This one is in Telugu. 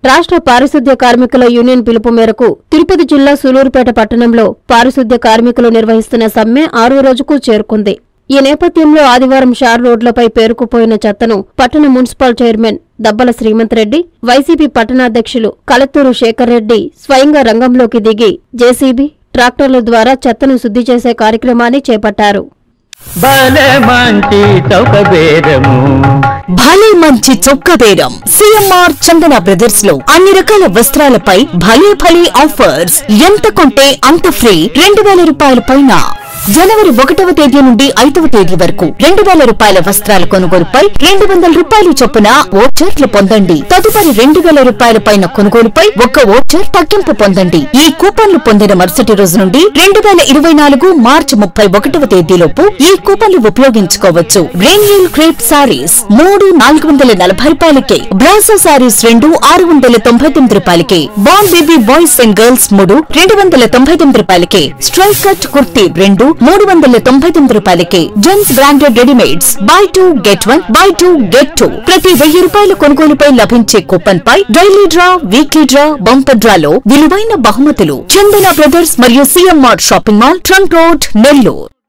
రాష్ట్ర పారిశుద్ధ్య కార్మికుల యూనియన్ పిలుపు మేరకు తిరుపతి జిల్లా సూలూరుపేట పట్టణంలో పారిశుద్ధ్య కార్మికులు నిర్వహిస్తున్న సమ్మె ఆరో రోజుకు చేరుకుంది ఈ నేపథ్యంలో ఆదివారం షార్ రోడ్లపై పేరుకుపోయిన చెత్తను పట్టణ municipal chairman Dabbala Srimanth Reddy YCP పట్టణాధ్యక్షులు కలత్తూరు శేఖర్ రెడ్డి స్వయంగా రంగంలోకి దిగి జేసీబీ ట్రాక్టర్ల ద్వారా చెత్తను శుద్ధి చేసే కార్యక్రమాన్ని చేపట్టారు భలే మంచి చౌక బేరము భలే మంచి చొక్క బేరం సిఎంఆర్ చందన బ్రదర్స్ లో అన్ని రకాల వస్త్రాలపై భలే భలే ఆఫర్స్ ఎంత కొంటే అంత ఫ్రీ రెండు వేల రూపాయల పైన జనవరి ఒకటవ తేదీ నుండి ఐదవ తేదీ వరకు రెండు వేల రూపాయల వస్త్రాల కొనుగోలుపై రెండు వందల రూపాయలు చొప్పున ఓచర్లు పొందండి తదుపరి రెండు వేల రూపాయల పైన కొనుగోలుపై ఒక్క ఓచర్ తగ్గింపు పొందండి ఈ కూపన్లు పొందిన మరుసటి రోజు నుండి రెండు వేల ఇరవై నాలుగు మార్చి ముప్పై ఒకటవ తేదీలోపు ఈ కూపన్లు ఉపయోగించుకోవచ్చు రెయిన్యూల్ క్రేప్ సారీస్ మూడు నాలుగు వందల నలభై రూపాయలకే బ్రాసో సారీస్ రెండు ఆరు వందల తొంభై తొమ్మిది రూపాయలకే బాన్ బేబీ బాయ్స్ అండ్ గర్ల్స్ మూడు రెండు వందల తొంభై తొమ్మిది రూపాయలకే స్ట్రైక్ కట్ కుర్తీ రెండు మూడు వందల తొంభై తొమ్మిది రూపాయలకే gents branded readymades buy two get one buy two get two ప్రతి వెయ్యి రూపాయల కొనుగోలుపై లభించే కూపన్ పై daily draw weekly draw bumper డ్రాలో విలువైన బహుమతులు చందన బ్రదర్స్ మరియు CMR shopping mall trunk road Nellore